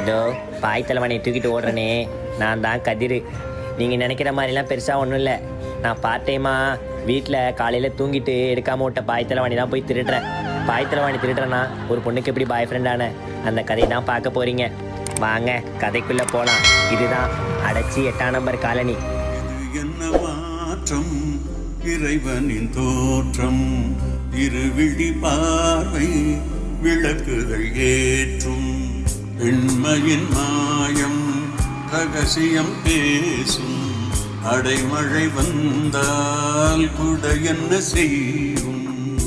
இதோ பாய் தலைவனை தூக்கிட்டு ஓடுறனே நான் தான் கதிர் நீங்கள் நினைக்கிற மாதிரிலாம் பெருசாக ஒன்றும் இல்லை நான் பார்ட் டைமாக வீட்டில் காலையில் தூங்கிட்டு எடுக்காம விட்ட பாய் தலைவாணி தான் போய் திருடுறேன் பாய் தலைவாணி திருடுறேன்னா ஒரு பொண்ணுக்கு எப்படி பாய் ஃப்ரெண்டான அந்த கதையை தான் பார்க்க போகிறீங்க வாங்க கதைக்குள்ளே போகலாம் இதுதான் அடைச்சி எட்டாம் நம்பர் காலனி இது என்ன மாற்றம் இறைவனின் தோற்றம் இருவிழி பார்வை விளக்குகள் ஏற்றும் பெண்மையின் மாயம் ரகசியம் பேசும் அடைமழை வந்தால் கூட என்ன செய்யும்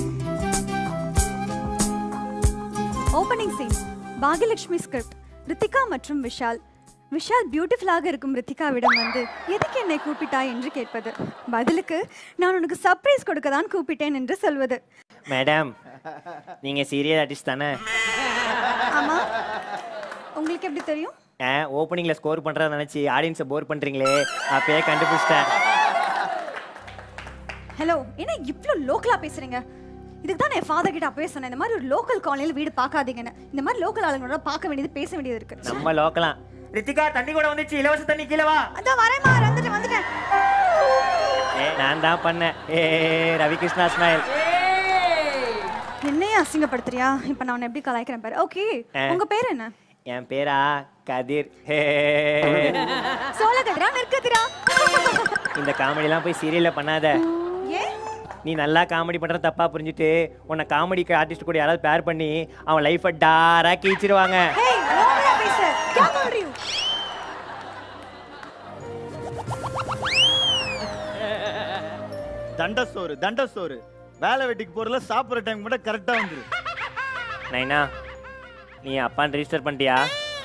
opening scene Baakiyalakshmi script Rithika மற்றும் விஷால் விஷால் பியூட்டிஃபுல்லாக இருக்கும் ரித்திகாவிடம் வந்து எதுக்கு என்னை கூப்பிட்டாய் என்று கேட்பது பதிலுக்கு நான் உனக்கு சர்ப்ரைஸ் கொடுக்க தான் கூப்பிட்டேன் என்று சொல்வது மேடம் நீங்கள் சீரியல் ஆர்டிஸ்ட் தானே ஆமா உங்களுக்கு எப்படி தெரியும் ஓப்பனிங்கில் ஸ்கோர் பண்ணுறத நினச்சி ஆடியன்ஸை போர் பண்ணுறீங்களே அப்பயே கண்டுபிடிச்சிட்டேன் ஹலோ என்ன இவ்வளோ லோக்கலாக பேசுறீங்க இதுக்கு தான் என் ஃபாதர் கிட்ட அப்பவே சொன்னேன் இந்த மாதிரி ஒரு லோக்கல் காலனியில் வீடு பார்க்காதீங்கன்னு இந்த மாதிரி லோக்கல் ஆளுங்களோட பார்க்க வேண்டியது பேச வேண்டியது இருக்கு நம்ம லோக்கலாம் ரித்திகா தண்ணி கூட வந்துச்சு இலவச தண்ணி கீழே வா அதான் வரேம்மா வந்துட்டேன் வந்துட்டேன் ஏ நான் தான் பண்ணேன் ஏ ரவிகிருஷ்ணா ஸ்மைல் என்னையே அசிங்கப்படுத்துறியா இப்போ நான் உன்னை எப்படி கலாய்க்கிறேன் பாரு ஓகே ஆ. உங்க பேர் என்ன என் பேரா கதிர் ஹே சோழ கதிரா நெற்கதிரா இந்த காமெடிலாம் போய் சீரியல்ல பண்ணாத ஏன் நீ நல்லா காமெடி பண்ற தப்பா புரிஞ்சுட்டு உன்னை காமெடிக்கு ஆர்டிஸ்ட் கூட யாராவது பேர் பண்ணி அவன் லைஃபை டாரா கீச்சிருவாங்க ஹேய் ஓவரா பேச क्या बोल रही हूँ தண்டசோறு தண்டசோறு வேலை வெட்டிக்கு போறதுல சாப்பிட்ற டைம் கூட கரெக்டா வந்துரு நைனா நீ அப்பான்னு ரெஜிஸ்டர் பண்ணிட்டியா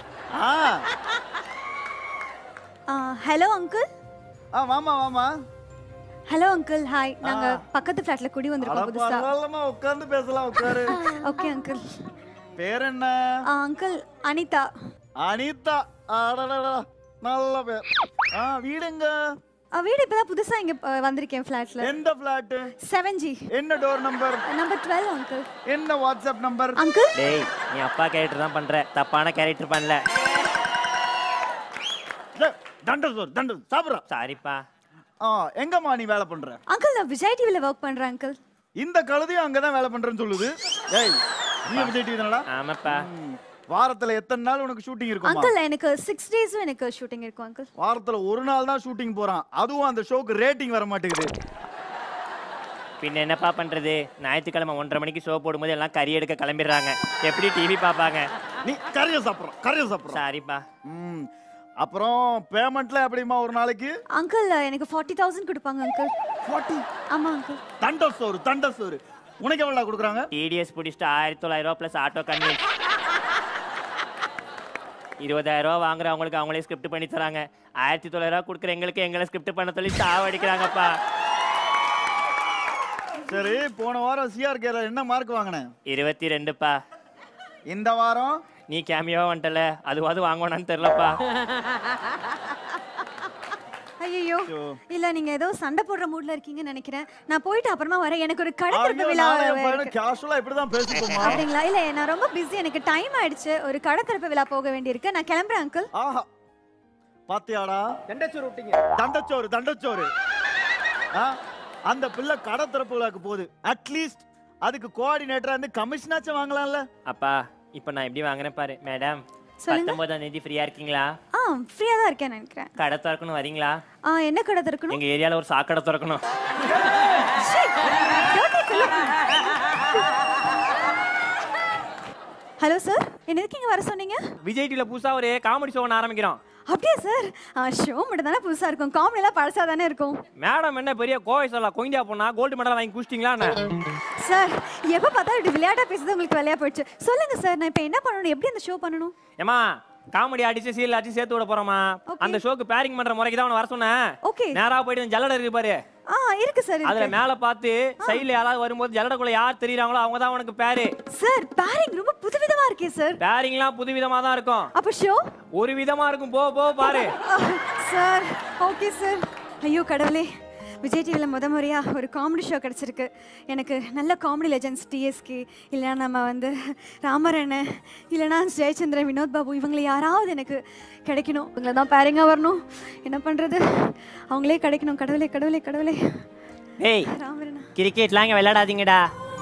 ஆ ஹலோ அங்கிள் ஆ வாமா வாமா ஹலோ அங்கிள் ஹாய் நாங்க பக்கத்து ஃபிளாட்ல குடி வந்திருக்கோம் புதுசா பரவாயில்லமா உட்கார்ந்து பேசலாம் உட்காரு ஓகே அங்கிள் பேர் என்ன அங்கிள் அனிதா அனிதா அடடடா நல்ல பேர் ஆ வீடுங்க ஆ, வீடு இப்பதான் புதுசா இங்க அ, வந்திருக்கேன் ஃபிளாட்ல எந்த பிளாட் செவன் ஜி என்ன door number number twelve uncle என்ன வாட்ஸ்அப் நம்பர் அங்கிள் டேய் நீ அப்பா கேரக்டர் தான் பண்ற தப்பான கேரக்டர் பண்ணல தண்டசோறு தண்ட சாப்பிட்றோம் சாரிப்பா ஆ எங்கம்மா நீ வேலை பண்ற அங்கிள் நான் விஜய் டிவில ஒர்க் பண்றேன் அங்கிள் இந்த கழுதையும் அங்கதான் வேலை பண்றேன்னு சொல்லுது ஏய் நீ விஜய் டிவி தானடா ஆமாப்பா ம். வாரத்துல எத்தனை நாள் உனக்கு ஷூட்டிங் இருக்குமா அங்கிள் எனக்கு சிக்ஸ் டேஸும் எனக்கு ஷூட்டிங் இருக்கும் அங்கிள் வாரத்துல ஒரு நாள் தான் ஷூட்டிங் போறான் அதுவும் அந்த ஷோக்கு ரேட்டிங் வர மாட்டேங்குது பின்ன என்னப்பா பண்றது ஞாயிற்றுக்கிழமை ஒன்றரை மணிக்கு ஷோ போடும்போது எல்லாம் கறி எடுக்க கிளம்பிடுறாங்க எப்படி டிவி பார்ப்பாங்க நீ கரைய சாப்பிட்றோம் கரைய சாப்பிட்றோம் சாரிப்பா ம் அப்புறம் பேமெண்ட்ல எப்படிமா ஒரு நாளைக்கு அங்கிள் எனக்கு ஃபார்ட்டி தௌசண்ட் கொடுப்பாங்க அங்கிள் ஃபார்ட்டி ஆமா அங்கிள் தண்ட சோறு தண்ட சோறு உனக்கு எவ்வளோ கொடுக்குறாங்க டிடிஎஸ் பிடிச்சிட்டு ஆயிரத்தி தொள்ளாயிரம் ரூபா ப்ளஸ் ஆட்டோ கன்வீன்ஸ் இருபதாயிரம் ரூபா வாங்குறவங்களுக்கு அவங்களே ஸ்கிரிப்ட் பண்ணி தராங்க ஆயிரத்தி தொள்ளாயிரம் ரூபா கொடுக்குற எங்களுக்கு எங்களை ஸ்கிரிப்ட் பண்ண சொல்லி சாவடிக்கிறாங்கப்பா சரி போன வாரம் சிஆர்கேல என்ன மார்க் வாங்கினேன் இருபத்தி ரெண்டுப்பா இந்த வாரம் நீ கேமியாவா வந்துட்டல அதுவாது வாங்குவானான்னு தெரிலப்பா ஐயோ ஐயோ. இல்ல நீங்க ஏதோ சண்டை போடுற மூட்ல இருக்கீங்கன்னு நினைக்கிறேன் நான் போயிட்டு அப்புறமா வரேன் எனக்கு ஒரு கடை திறப்பு ஐயோ, விழா நானே என் பையனை இருக்கு. கேஷுவலா இப்படிதான் பேசிப்போமா அப்படிங்களா இல்ல நான் ரொம்ப பிஸி எனக்கு டைம் ஆயிடுச்சு ஒரு கடை திறப்பு விழா போக வேண்டியிருக்கு நான் கிளம்புறேன் அங்கிள் ஆஹா பாத்தியாடா தண்டச்சோறு விட்டீங்க தண்டச்சோறு தண்டச்சோறு ஆ, அந்த பிள்ளை கடை திறப்பு விழாக்கு போகுது அட்லீஸ்ட் அதுக்கு கோஆர்டினேட்டரா இருந்து கமிஷனாச்சும் வாங்கலாம்ல அப்பா இப்போ நான் எப்படி வாங்குறேன் பாரு மேடம் சொல்லுங்க. பத்தொன்பதாம் தேதி ஃப்ரீயா இருக்கீங்களா ஆ ஃப்ரீயா தான் இருக்கேன் நினைக்கிறேன் கடை திறக்கணும் வரீங்களா ஆ என்ன கடை திறக்கணும் எங்க ஏரியால ஒரு சாக்கடை திறக்கணும் ஹலோ சார் என்ன இருக்கீங்க வர சொன்னீங்க விஜய் டிவில புதுசா ஒரு காமெடி ஷோ ஒன்று ஆரம்பிக்கிறோம் அப்படியா சார் ஷோ மட்டும் தானே புதுசா இருக்கும் காமெடி எல்லாம் பழசா தானே இருக்கும் மேடம் என்ன பெரிய கோவை சொல்லலாம் கொய்ந்தியா பொண்ணா கோல்டு மெடல் வாங்கி குடிச்சிட்டீங்களா என்ன சார் எப்ப பார்த்தா இப்படி விளையாட்டா பேசுறது உங்களுக்கு வேலையா போயிடுச்சு சொல்லுங்க சார் நான் இப்போ என்ன பண்ணணும் எப்படி அந்த ஷோ பண்ணணும் ஏமா காமெடி அடிச்சு சீரியல் அடிச்சு சேர்த்து விட போறோமா Okay. அந்த ஷோக்கு பேரிங் பண்ற முறைக்கு தான் அவனை வர சொன்னேன் ஓகே நேரா போயிட்டு இந்த ஜல்லடை இருக்கு பாரு ஆ இருக்கு சார் அதுல இருக்கு மேல பார்த்து சைடுல யாராவது வரும்போது ஜல்லடைக்குள்ள யார் தெரியறாங்களோ அவங்க தான் உனக்கு பேரு சார் பேரிங் ரொம்ப புதுவிதமா இருக்கே சார் பேரிங்லாம் புது விதமா தான் இருக்கும் அப்ப ஷோ ஒரு விதமா இருக்கும் போ போ பாரு சார் ஓகே சார் ஐயோ கடவுளே விஜய் டிவியில் முத முறையாக ஒரு காமெடி ஷோ கிடச்சிருக்கு எனக்கு நல்ல காமெடி லெஜண்ட்ஸ் டிஎஸ்கே இல்லைனா நம்ம வந்து ராமரண்ண இல்லைனா ஜெயச்சந்திரன் வினோத் பாபு இவங்களை யாராவது எனக்கு கிடைக்கணும் இவங்களை தான் பேரிங்காக வரணும் என்ன பண்ணுறது அவங்களே கிடைக்கணும் கடவுளே கடவுளே கடவுளே ஏய் ராமரண்ணா கிரிக்கெட்லாம் இங்கே விளையாடாதீங்கடா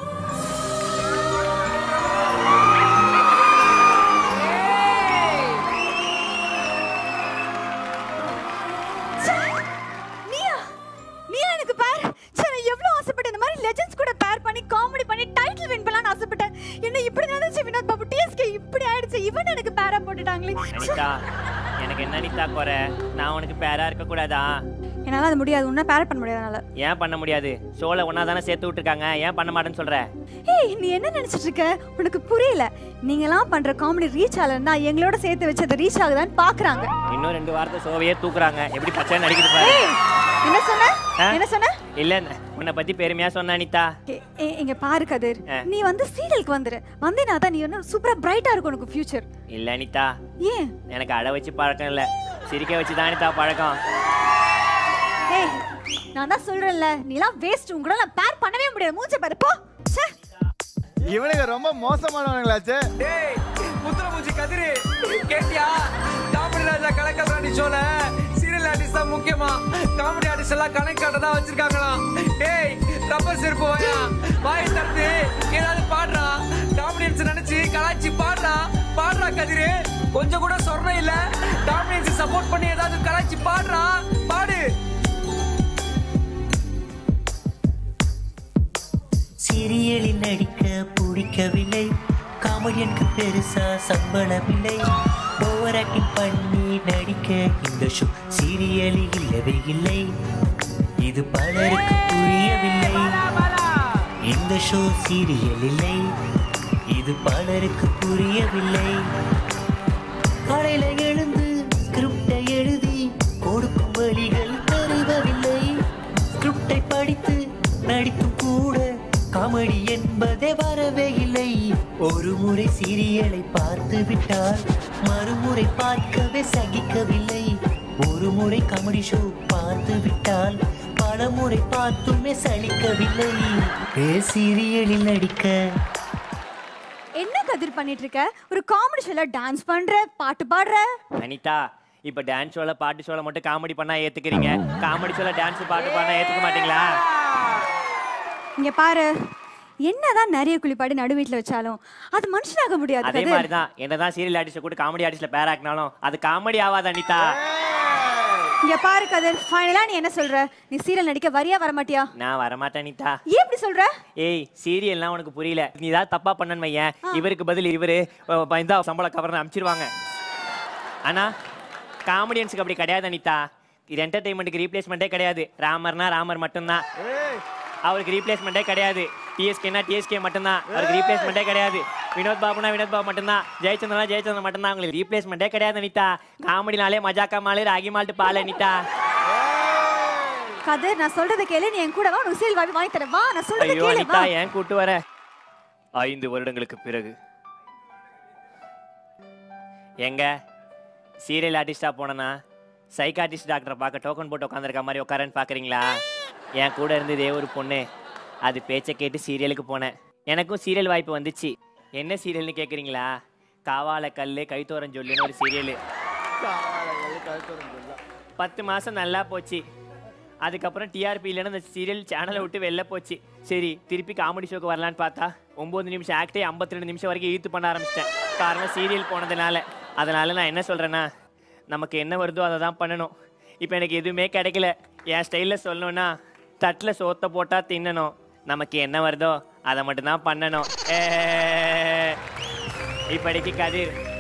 ச்சே! நீயா நீயா எனக்கு பேர் சே நான் எவ்வளவு ஆசைப்பட்டேன் இந்த மாதிரி லெஜெண்ட்ஸ் கூட பேர் பண்ணி காமெடி பண்ணி டைட்டில் வின் பண்ணலாம்னு ஆசைப்பட்டேன் என்ன இப்படி நடந்துச்சு வினோத் பாபு டிஎஸ்கே இப்படி ஆயிடுச்சு இவன் எனக்கு பேரா போட்டுட்டாங்களே ச்சே! அனிதா எனக்கு என்ன அனிதா குறை நான் உனக்கு பேரா இருக்கக்கூடாதா என்னால அது முடியாது உன்ன பேர் பண்ண முடியாது என்னால ஏன் பண்ண முடியாது ஷோல ஒன்னா தானே சேர்த்து விட்டுருக்காங்க ஏன் பண்ண மாட்டேன்னு சொல்ற ஏய் நீ என்ன நினைச்சிட்டு இருக்க உனக்கு புரியல நீங்கலாம் பண்ற காமெடி ரீச் ஆகலன்னா எங்களோட சேர்த்து வச்சு அது ரீச் ஆகுதான்னு பாக்குறாங்க இன்னும் ரெண்டு வாரத்தை ஷோவையே தூக்குறாங்க எப்படி பச்சை நடிக்குது பாரு ஏய் என்ன சொன்ன ஆ? என்ன சொன்ன இல்ல உன்னை பத்தி பெருமையா சொன்ன அனிதா ஏ- ஏ- இங்க பாரு கதிர் ஆ. நீ வந்து சீரியலுக்கு வந்துரு வந்தேனா தான் நீ வந்து சூப்பரா பிரைட்டா இருக்கும் உனக்கு ஃபியூச்சர் இல்ல அனிதா ஏன் எனக்கு அட வச்சு பழக்கம் இல்ல சிரிக்க வச்சு தான் அனிதா பழக்கம் ஏய் நான் தான் சொல்றேன்ல நீலாம் வேஸ்ட் உங்கள நான் பேர் பண்ணவே முடியாது மூஞ்ச பாரு போ ச்சே இவனுங்க ரொம்ப மோசமானவங்களாச்சே டேய் முத்துரமூச்சி கதிரு கேட்டியா காமெடி ராஜா கலக்கல் ராணி ஷோல சீரியல் ஆர்டிஸ்ட் தான் முக்கியமா காமெடி ஆர்டிஸ்ட் எல்லாம் கணக்கு காட்ட தான் வச்சிருக்காங்களாம் டேய் ரப்பர் செருப்பு வாயா வாயை திறந்து ஏதாவது பாடுறா டாமினியன்ஸ் நினைச்சு கலாச்சி பாடுறா பாடுறா கதிரு கொஞ்சம் கூட சொரணை இல்ல டாமினியன்ஸ் சப்போர்ட் பண்ணி ஏதாவது கலாச்சி பாடுறா பாடு சீரியலில் நடிக்க பிடிக்கவில்லை காமெடியனுக்கு பெருசா சம்பளமில்லை ஓவர் ஆக்டிங் பண்ணி நடிக்க இந்த ஷோ சீரியலில் இல்லவே இல்லை இது பலருக்கு புரியவில்லை இந்த ஷோ சீரியல் இல்லை இது பலருக்கு புரியவில்லை காலையில எழுந்து ஸ்கிரிப்டை எழுதி கொடுக்கும் வழிகள் தெரிவதில்லை ஸ்கிரிப்டை படித்து நடித்தும் கூட காமெடி என்பதே வரவே இல்லை ஒரு முறை சீரியலை பார்த்து விட்டால் மறுமுறை பார்க்கவே சகிக்கவில்லை ஒரு முறை காமெடி ஷோ பார்த்து விட்டால் பல முறை பார்த்துமே சலிக்கவில்லை ஏ சீரியலில் நடிக்க என்ன கதிர் பண்ணிட்டு இருக்க ஒரு காமெடி ஷோல டான்ஸ் பண்ற பாட்டு பாடுற அனிதா இப்ப டான்ஸ் ஷோல பாட்டு ஷோல மட்டும் காமெடி பண்ணா ஏத்துக்கிறீங்க காமெடி ஷோல டான்ஸ் பாட்டு பண்ணா ஏத்துக்க மாட்டீங்களா இங்க பாரு என்னதான் நிறைய குளிப்பாடு நடு வீட்டுல வச்சாலும் அது மனுஷனாக முடியாது அதே கதிர் மாதிரி தான் என்னதான் சீரியல் ஆர்டிஸ்ட் கூட காமெடி ஆர்டிஸ்ட்ல பேர் ஆக்கினாலும் அது காமெடி ஆகாது அனிதா இங்க பாரு கதிர் ஃபைனலா நீ என்ன சொல்ற நீ சீரியல் நடிக்க வரியா வர மாட்டியா நான் வரமாட்டேன் அனிதா ஏன் இப்படி சொல்ற ஏய் சீரியல்லாம் உனக்கு புரியல நீ ஏதாவது தப்பா பண்ணன்னு வையேன் இவருக்கு பதில் இவரு அஹ், இந்தா சம்பள கவர்னு அனுப்பிச்சிருவாங்க ஆனா காமெடியன்ஸுக்கு அப்படி கிடையாது அனிதா இது என்டர்டைன்மெண்ட்டுக்கு ரீப்ளேஸ்மெண்ட்டே கிடையாது ராமர்னா ராமர் மட்டும்தான் அவருக்கு ரீப்ளேஸ்மெண்ட்டே கிடையாது டிஎஸ்கேனா டிஎஸ்கே மட்டும்தான் அவருக்கு ரீப்ளேஸ்மெண்ட்டே கிடையாது வினோத் பாபுனா வினோத் பாபு மட்டும்தான் ஜெயச்சந்திரனா ஜெயச்சந்திரன் மட்டும்தான் அவங்களுக்கு ரீப்ளேஸ்மெண்ட்டே கிடையாது அனிதா காமெடினாலே மஜாக்கா மாலு ராகி மால்ட்டு பால் அனிதா கதிர் நான் சொல்றதை கேளு நீ என் கூட வா உனக்கு சீரியல் வாங்கி வாங்கி தரேன் வா நான் சொல்றதை ஐயோ கேளு அனிதா வா ஏன் கூட்டு வர ஐந்து வருடங்களுக்கு பிறகு எங்க சீரியல் ஆர்டிஸ்டா போனனா சைக்காட்டிஸ்ட் டாக்டரை பார்க்க டோக்கன் போட்டு உட்காந்துருக்க மாதிரி உட்காரன்னு பார்க்குறீங்களா என் கூட இருந்ததே ஒரு பொண்ணு அது பேச்சை கேட்டு சீரியலுக்கு போனேன் எனக்கும் சீரியல் வாய்ப்பு வந்துச்சு என்ன சீரியல்னு கேட்குறீங்களா காவால கல்லு கைத்தோரன் சொல்லுன்னு ஒரு சீரியலு பத்து மாதம் நல்லா போச்சு அதுக்கப்புறம் டிஆர்பி இல்லைன்னு அந்த சீரியல் சேனலை விட்டு வெளில போச்சு சரி திருப்பி காமெடி ஷோக்கு வரலான்னு பார்த்தா ஒம்பது நிமிஷம் ஆக்டே ஐம்பத்தி ரெண்டு நிமிஷம் வரைக்கும் இழுத்து பண்ண ஆரம்பிச்சிட்டேன் காரணம் சீரியல் போனதுனால அதனால நான் என்ன சொல்கிறேன்னா நமக்கு என்ன வருதோ அதை தான் பண்ணணும் இப்போ எனக்கு எதுவுமே கிடைக்கல என் ஸ்டைலில் சொல்லணும்னா தட்டில் சோத்தை போட்டால் தின்னணும் நமக்கு என்ன வருதோ அதை மட்டும்தான் பண்ணணும் ஏ இப்படிக்கு கதிர்